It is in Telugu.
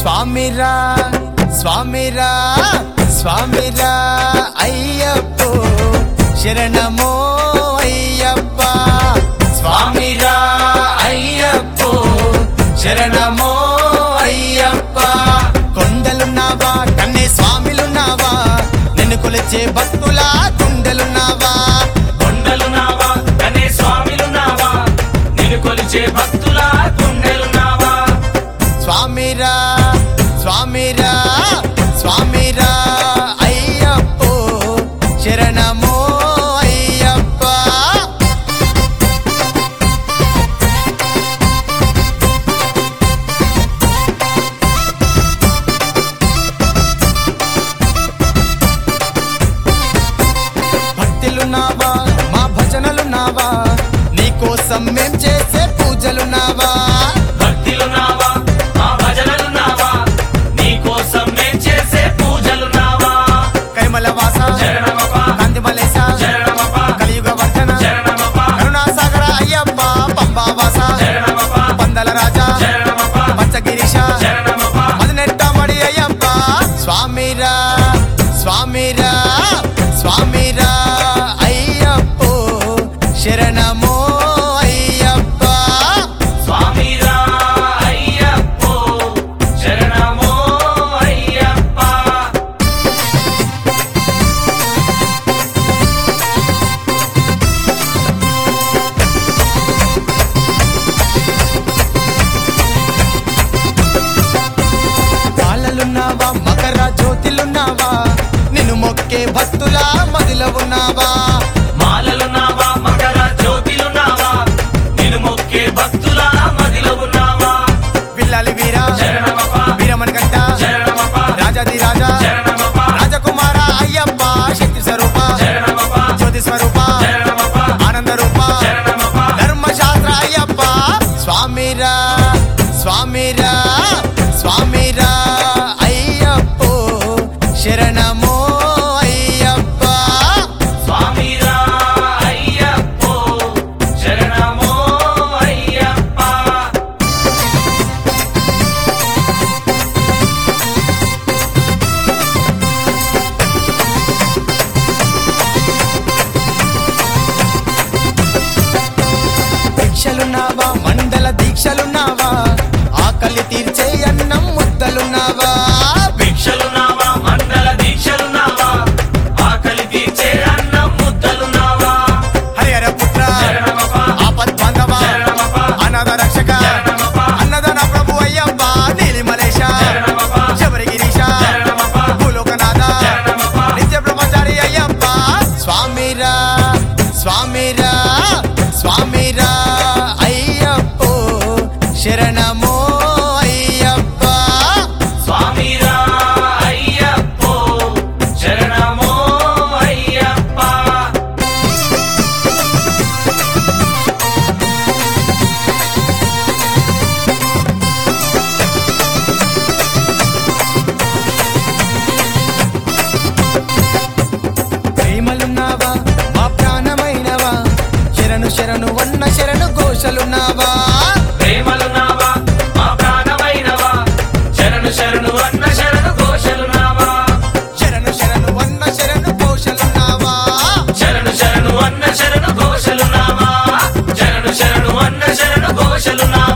స్వామిరా స్వామిరా స్వామిరా అయ్యప్పో శరణమో అయ్యప్ప స్వామిరా అయ్యప్పో శరణమో అయ్యప్ప కొండలున్నావా కన్నే స్వామిలున్నావా నిన్ను కొలిచే భక్తుల గుండెలున్నావా కొండలున్నావా కనే స్వామిలున్నావా నిన్ను కొలిచే భక్తుల గుండెలున్నావా స్వామిరా స్వామిరా స్వామిరా అయ్యప్పో శరణమో అయ్యప్ప భక్తులున్నావా మా భజనలున్నావా నీకోసం మేం చేసే పూజలున్నావా భక్తిలున్నావా మా భజనలున్నావా నీ కోసం మేం చేసే పూజలున్నావా కైమల వాస శరణమప్ప నందిమలేశ శరణమప్ప కలియుగ వర్ధన శరణమప్ప కరుణాసాగర అయ్యప్ప పంబా వాస శరణమప్ప పందల రాజా శరణమప్ప పంచగిరీశ శరణమప్ప మదినెట్టమడి అయ్యప్ప స్వామిరా స్వామిరా స్వామిరా అయ్యప్పో శరణమో అయ్యప్ప స్వామిరా అయ్యప్పో శరణమో అయ్యప్ప పాలలున్నావా మకర జ్యోతిలున్నావా నిన్ను మొక్కే భక్తుల మదిలో ఉన్నావా మాలలున్నావా మకర జ్యోతిలున్నావా నిన్ను మొక్కే భక్తుల మదిలో ఉన్నావా పిల్లాలి వీరా శరణమప్ప వీరమణి గంట శరణమప్ప రాజాది రాజా శరణమప్ప రాజకుమార అయ్యప్ప శక్తి స్వరూప శరణమప్ప జ్యోతి స్వరూప శరణమప్ప ఆనంద రూప శరణమప్ప ధర్మశాస్త్ర అయ్యప్ప స్వామిరా స్వామిరా స్వామిరా అయ్యప్పో శరణమో అయ్యప్ప స్వామిరా అయ్యప్పో శరణమో అయ్యప్ప దీక్షలున్నావా మండల దీక్షలున్నావా ఆకలి తీర్చే అన్నం ముద్దలున్నావా భిక్షలున్నావా మండల దీక్షలున్నావా ఆకలి తీర్చే అన్నం ముద్దలున్నావా హరిహర పుత్ర శరణమప్ప ఆపద్ బాంధవ శరణమప్ప అనాథ రక్షక శరణమప్ప అన్నదాన ప్రభు అయ్యప్ప నీలిమలేశ శరణమప్ప శబరిగిరీశ శరణమప్ప భూలోకనాథ శరణమప్ప నిత్య బ్రహ్మచారి అయ్యప్ప స్వామిరా స్వామిరా స్వామిరా అయ్యప్పో శరణమో అయ్యప్ప స్వామిరా అయ్యప్పో శరణమో అయ్యప్ప ప్రేమలున్నావా మా ప్రాణమైనవా శరణు శరణు వన్న శరణు ఘోషలున్నావా ప్రేమలున్నావా మా ప్రాణమైనవా శరణు శరణు అన్న శరణు ఘోషలున్నావా శరణు శరణు వన్న శరణు ఘోషలున్నావా శరణు శరణు అన్న శరణు ఘోషలున్నావా శరణు శరణు అన్న శరణు ఘోషలున్నావా